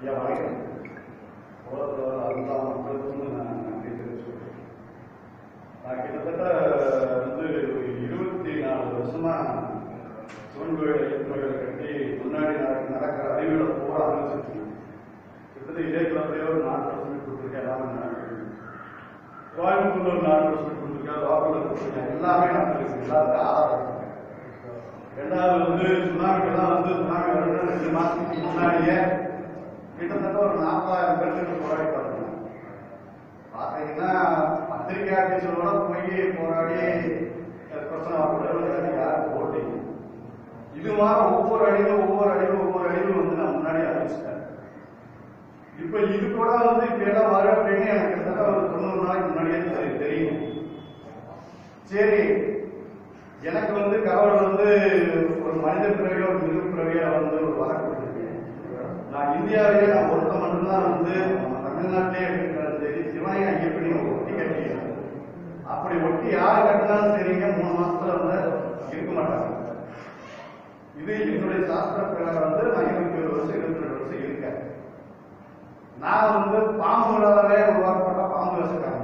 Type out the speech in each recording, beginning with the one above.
ஐயா வணக்கம் உலகத்தில் எல்லா மக்களுக்கும் நான் நன்றி தெரிவிச்சுக்கிறேன் நான் கிட்டத்தட்ட வந்து ஒரு இருபத்தி நாலு வருஷமா சிவன் கோயில் ஐயப்பன் கோயிலை கட்டி முன்னாடி நடக்க- நடக்கிற அறிவியலை பூரா அனுபவிச்சிருக்கேன் கிட்டத்தட்ட இதே கிளப்லேயே ஒரு நாலு பர்சன்ட் கொடுத்துருக்கேன் எல்லாமே நான் கோயம்புத்தூர்ல ஒரு நாலு பர்சன்ட் கொடுத்துருக்கேன் லோக்கலில் கொடுத்துருக்கேன் எல்லாமே நான் தெரிவிச்சேன் எல்லாத்துக்கும் ஆதாரம் இருக்கு. ரெண்டாவது வந்து சுனாமிக்கெல்லாம் வந்து சுனாமி வரணும் ரெண்டு மாசத்துக்கு முன்னாடியே கிட்டத்தட்ட ஒரு நாற்பதாயிரம் பேருக்கு போராடி பார்த்தோம் பார்த்தீங்கன்னா பத்திரிகை ஆபீஸோட போய் போராடி அஹ், பிரச்சனை வரக்கூடாது யாரும் போட்டீங்க இது மாதிரி ஒவ்வொரு அடியிலும் ஒவ்வொரு அடியிலும் ஒவ்வொரு அடியிலும் வந்து நான் முன்னாடி அறிவிச்சிட்டேன் இப்ப இது கூட வந்து இப்ப எல்லாம் வர அப்படின்னு எனக்கு கிட்டத்தட்ட ஒரு தொண்ணூறு நாளைக்கு முன்னாடியே தெரி- தெரியும் சரி எனக்கு வந்து கடவுள் வந்து ஒரு மனித பிறவியோ ஒரு மிருக பிறவியோ வந்து ஒரு வரம் கொடுத்துருக்கேன் நான் இந்தியாவிலே நான் ஒருத்த மட்டும்தான் வந்து நம்ம தமிழ்நாட்டிலே இருக்கிறது சரி சிவனை ஐயப்பனி ஒட்டி கட்டிக்கிறேன் அப்படி ஒட்டி யார் கட்டினாலும் சரிங்க மூணு மாசத்துல வந்து இருக்க மாட்டாங்க இது என்னுடைய சாஸ்திர பிரகாரம் வந்து நான் இருபத்தி ஒரு வருஷம் இருபத்தி ரெண்டு வருஷம் இருக்கேன் நான் வந்து பாம்புகளாலே உருவாக்கப்பட்ட பாம்பு வசக்காரன்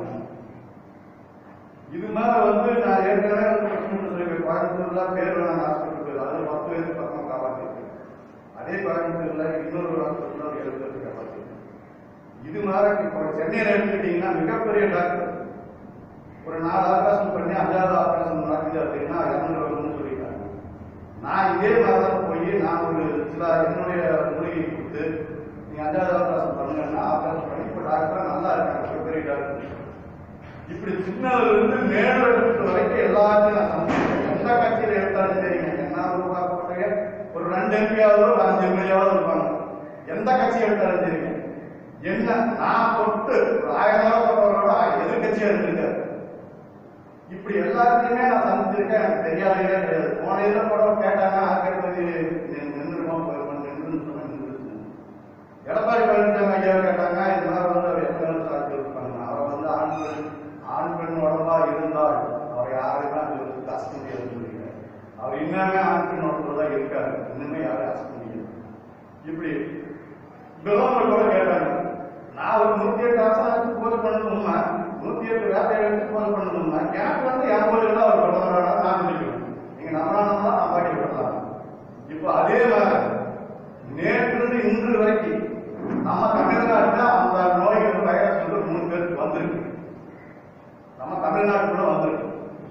இது மேல வந்து நான் ஏற்கனவே வந்து லட்சுமணன் சொல்லி கோயம்புத்தூர்ல பேர் வேணாம் ஹாஸ்பிட்டல் போய் அது பத்து பேருக்கு பக்கம் காப்பாற்றிருக்கேன் அதே கோயம்புத்தூர்ல இன்னொரு ஹாஸ்பிட்டல் ஒரு ஏழு பேருக்கு காப்பாற்றிருக்கேன் இது மாதிரி இப்போ சென்னையில எடுத்துக்கிட்டீங்கன்னா மிகப்பெரிய டாக்டர் ஒரு நாலு ஆபரேஷன் பண்ணி அஞ்சாவது ஆபரேஷன் நடக்குது அப்படின்னா இரநூறு வரும்னு சொல்லிட்டாங்க நான் இதே மாதிரி தான் போய் நான் ஒரு சில என்னுடைய மூலிகை கொடுத்து நீங்க அஞ்சாவது ஆபரேஷன் பண்ணுங்கன்னா ஆபரேஷன் பண்ணி இப்போ டாக்டர் நல்லா இருக்காங்க மிகப்பெரிய டாக்டர் இப்படி சின்னதுல இருந்து மேல இருக்கிற வரைக்கும் எல்லாத்தையும் நான் சந்திச்சிருக்கேன் எந்த கட்சியில எடுத்தாலும் சரிங்க என்ன உருவாக்கப்பட்ட ஒரு ரெண்டு எம்பியாவது ஒரு அஞ்சு எம்எல்ஏவாவது இருப்பாங்க எந்த கட்சி எடுத்தாலும் சரிங்க என்ன நான் தொட்டு ஒரு ஆயிரம் ரூபாய் போட்டவரோட எதிர்கட்சியா இருந்திருக்காரு இப்படி எல்லாத்தையுமே நான் சந்திச்சிருக்கேன் எனக்கு தெரியாதே கிடையாது போன இதுல கூட கேட்டாங்க ஆக்கிரபதி நின்றுருமா நின்று நின்று எடப்பாடி பழனிசாமி ஐயாவை கேட்டாங்க இது மாதிரி வந்து அவர் எத்தனை வருஷம் ஆட்சி இருப்பாங்க அவர் வந்து ஆண் பெண் ஆண் பெண் உடம்பா இருந்தால் அவர் யாருமே அது வந்து அசக்க முடியாதுன்னு சொல்லியிருக்காரு அவர் இன்னுமே ஆண் பெண் உடம்புல தான் இருக்காரு இன்னுமே யாரும் அசக்க முடியாது இப்படி பிரதமர் கூட கேட்டாங்க நான் ஒரு நூத்தி எட்டு அரசாங்கத்துக்கு போது பண்ணணும்னா நூத்தி எட்டு வேலையை எடுத்து போது பண்ணணும்னா எனக்கு வந்து எண்பது தான் அவர் பிரதமரான நான் நினைக்கிறேன் நீங்க நம்பரானா நான் பாட்டி விடலாம் இப்போ அதே மாதிரி நேற்று இன்று வரைக்கும் நம்ம தமிழ்நாட்டில் அந்த நோய் வந்து வைரஸ் வந்து மூணு பேருக்கு வந்திருக்கு நம்ம தமிழ்நாட்டுக்குள்ள வந்திருக்கு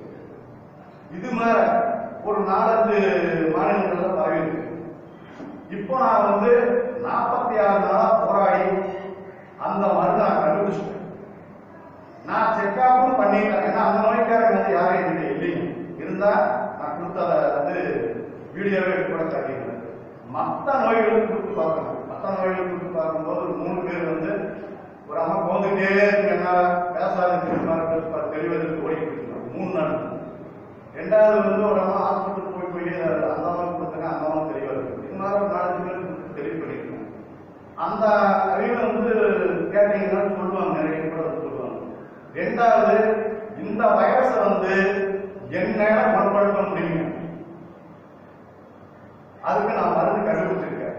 இது மாதிரி ஒரு நாலஞ்சு மாநிலங்கள்ல பரவி இருக்கு இப்போ நான் வந்து நாற்பத்தி ஆறு நாளா போராடி அந்த மருந்து நான் கண்டுபிடிச்சிட்டேன் நான் செக்அப்பும் பண்ணிட்டேன் ஏன்னா அந்த நோய்க்காரங்க வந்து யாரும் என்கிட்ட இல்லைங்க இருந்தா நான் கொடுத்தத வந்து வீடியோவே எடுத்து கூட காட்டிக்கிறேன் மற்ற நோய்களுக்கு கொடுத்து பார்க்கணும் மற்ற நோய்களுக்கு கொடுத்து பார்க்கும்போது ஒரு மூணு பேர் வந்து ஒரு அம்மா போந்துட்டே இருக்கு என்ன பேசாத திரும்ப தெரிவதற்கு ஓடிட்டு இருக்கணும் மூணு நாள் ரெண்டாவது வந்து ஒரு அம்மா ஹாஸ்பிட்டல் போய் போய் அந்த அம்மா கொடுத்தாங்க அந்த அம்மா தெரிய வருது இது மாதிரி ஒரு நாலஞ்சு பேருக்கு தெளிவு பண்ணிருக்கேன் அந்த அறிவை வந்து கேட்டீங்கன்னா சொல்லுவாங்க நிறைய பேர் வந்து சொல்லுவாங்க ரெண்டாவது இந்த வைரஸை வந்து என்னால குணப்படுத்த முடியும் அதுக்கு நான் மருந்து கண்டுபிடிச்சிருக்கேன்